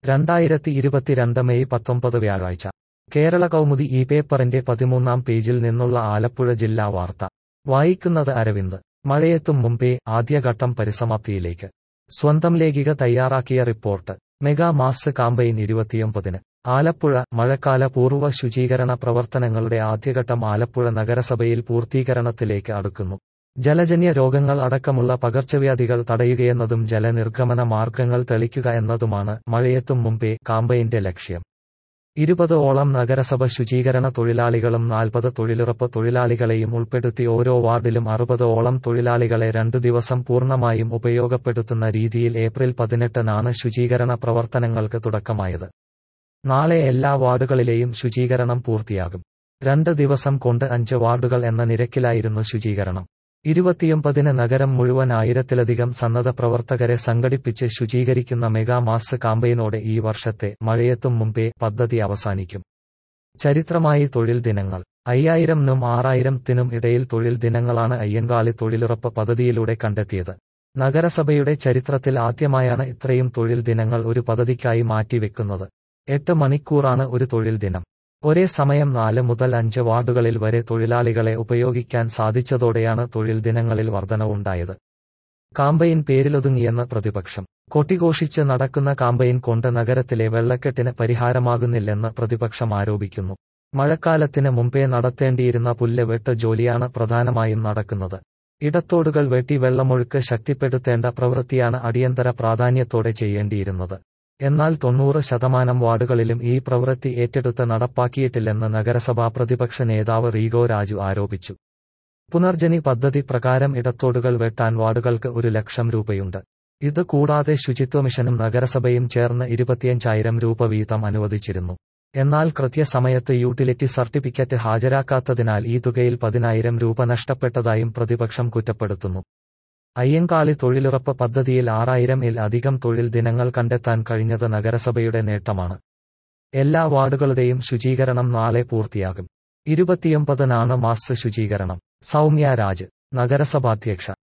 രണ്ടായിരത്തി ഇരുപത്തിരണ്ട് മെയ് പത്തൊമ്പത് വ്യാഴാഴ്ച കേരള കൗമുദി ഈ പേപ്പറിന്റെ പതിമൂന്നാം പേജിൽ നിന്നുള്ള ആലപ്പുഴ ജില്ലാ വാർത്ത വായിക്കുന്നത് അരവിന്ദ് മഴയെത്തും മുമ്പേ ആദ്യഘട്ടം പരിസമാപ്തിയിലേക്ക് സ്വന്തം ലേഖിക തയ്യാറാക്കിയ റിപ്പോർട്ട് മെഗാ മാസ് കാമ്പയിൻ ഇരുപത്തിയൊമ്പതിന് ആലപ്പുഴ മഴക്കാല പൂർവ്വ ശുചീകരണ പ്രവർത്തനങ്ങളുടെ ആദ്യഘട്ടം ആലപ്പുഴ നഗരസഭയിൽ പൂർത്തീകരണത്തിലേക്ക് അടുക്കുന്നു ജലജന്യ രോഗങ്ങൾ അടക്കമുള്ള പകർച്ചവ്യാധികൾ തടയുകയെന്നതും ജലനിർഗമന മാർഗങ്ങൾ തെളിക്കുക എന്നതുമാണ് മഴയെത്തും മുമ്പേ കാമ്പയിന്റെ ലക്ഷ്യം ഇരുപത് ഓളം നഗരസഭ ശുചീകരണ തൊഴിലാളികളും നാൽപ്പത് തൊഴിലുറപ്പ് തൊഴിലാളികളെയും ഉൾപ്പെടുത്തി ഓരോ വാർഡിലും അറുപത് ഓളം തൊഴിലാളികളെ രണ്ടു ദിവസം പൂർണ്ണമായും ഉപയോഗപ്പെടുത്തുന്ന രീതിയിൽ ഏപ്രിൽ പതിനെട്ടിനാണ് ശുചീകരണ പ്രവർത്തനങ്ങൾക്ക് തുടക്കമായത് നാളെ എല്ലാ വാർഡുകളിലെയും ശുചീകരണം പൂർത്തിയാകും രണ്ട് ദിവസം കൊണ്ട് അഞ്ച് വാർഡുകൾ എന്ന നിരക്കിലായിരുന്നു ശുചീകരണം ഇരുപത്തിയൊമ്പതിന് നഗരം മുഴുവൻ ആയിരത്തിലധികം സന്നദ്ധ പ്രവർത്തകരെ സംഘടിപ്പിച്ച് ശുചീകരിക്കുന്ന മെഗാ മാസ് കാമ്പയിനോടെ ഈ വർഷത്തെ മഴയെത്തും മുമ്പേ പദ്ധതി അവസാനിക്കും ചരിത്രമായി തൊഴിൽ ദിനങ്ങൾ അയ്യായിരംനും ആറായിരത്തിനും ഇടയിൽ തൊഴിൽ ദിനങ്ങളാണ് അയ്യങ്കാളി തൊഴിലുറപ്പ് പദ്ധതിയിലൂടെ കണ്ടെത്തിയത് നഗരസഭയുടെ ചരിത്രത്തിൽ ആദ്യമായാണ് ഇത്രയും തൊഴിൽ ദിനങ്ങൾ ഒരു പദ്ധതിക്കായി മാറ്റിവെക്കുന്നത് എട്ട് മണിക്കൂറാണ് ഒരു തൊഴിൽ ദിനം ഒരേ സമയം നാല് മുതൽ അഞ്ച് വാർഡുകളിൽ വരെ തൊഴിലാളികളെ ഉപയോഗിക്കാൻ സാധിച്ചതോടെയാണ് തൊഴിൽ ദിനങ്ങളിൽ വർധനവുണ്ടായത് കാമ്പയിൻ പേരിലൊതുങ്ങിയെന്ന് പ്രതിപക്ഷം കൊട്ടിഘോഷിച്ച് നടക്കുന്ന കാമ്പയിൻ കൊണ്ട് നഗരത്തിലെ വെള്ളക്കെട്ടിന് പരിഹാരമാകുന്നില്ലെന്ന് പ്രതിപക്ഷം ആരോപിക്കുന്നു മഴക്കാലത്തിന് മുമ്പേ നടത്തേണ്ടിയിരുന്ന പുല്ല് വെട്ട് ജോലിയാണ് പ്രധാനമായും നടക്കുന്നത് ഇടത്തോടുകൾ വെട്ടി വെള്ളമൊഴുക്ക് ശക്തിപ്പെടുത്തേണ്ട പ്രവൃത്തിയാണ് അടിയന്തര പ്രാധാന്യത്തോടെ ചെയ്യേണ്ടിയിരുന്നത് എന്നാൽ തൊണ്ണൂറ് ശതമാനം വാർഡുകളിലും ഈ പ്രവൃത്തി ഏറ്റെടുത്ത് നടപ്പാക്കിയിട്ടില്ലെന്ന് നഗരസഭാ പ്രതിപക്ഷ നേതാവ് റീഗോ രാജു ആരോപിച്ചു പുനർജനി പദ്ധതി പ്രകാരം ഇടത്തോടുകൾ വെട്ടാൻ വാർഡുകൾക്ക് ഒരു ലക്ഷം രൂപയുണ്ട് ഇത് കൂടാതെ ശുചിത്വ മിഷനും നഗരസഭയും ചേർന്ന് ഇരുപത്തിയഞ്ചായിരം രൂപ വീതം അനുവദിച്ചിരുന്നു എന്നാൽ കൃത്യസമയത്ത് യൂട്ടിലിറ്റി സർട്ടിഫിക്കറ്റ് ഹാജരാക്കാത്തതിനാൽ ഈ തുകയിൽ പതിനായിരം രൂപ നഷ്ടപ്പെട്ടതായും പ്രതിപക്ഷം കുറ്റപ്പെടുത്തുന്നു അയ്യങ്കാളി തൊഴിലുറപ്പ് പദ്ധതിയിൽ ആറായിരം ഇൽ അധികം തൊഴിൽ ദിനങ്ങൾ കണ്ടെത്താൻ കഴിഞ്ഞത് നഗരസഭയുടെ നേട്ടമാണ് എല്ലാ വാർഡുകളുടെയും ശുചീകരണം നാളെ പൂർത്തിയാകും ഇരുപത്തിയൊമ്പതിനാണ് മാസ് ശുചീകരണം സൗമ്യ രാജ് നഗരസഭാധ്യക്ഷ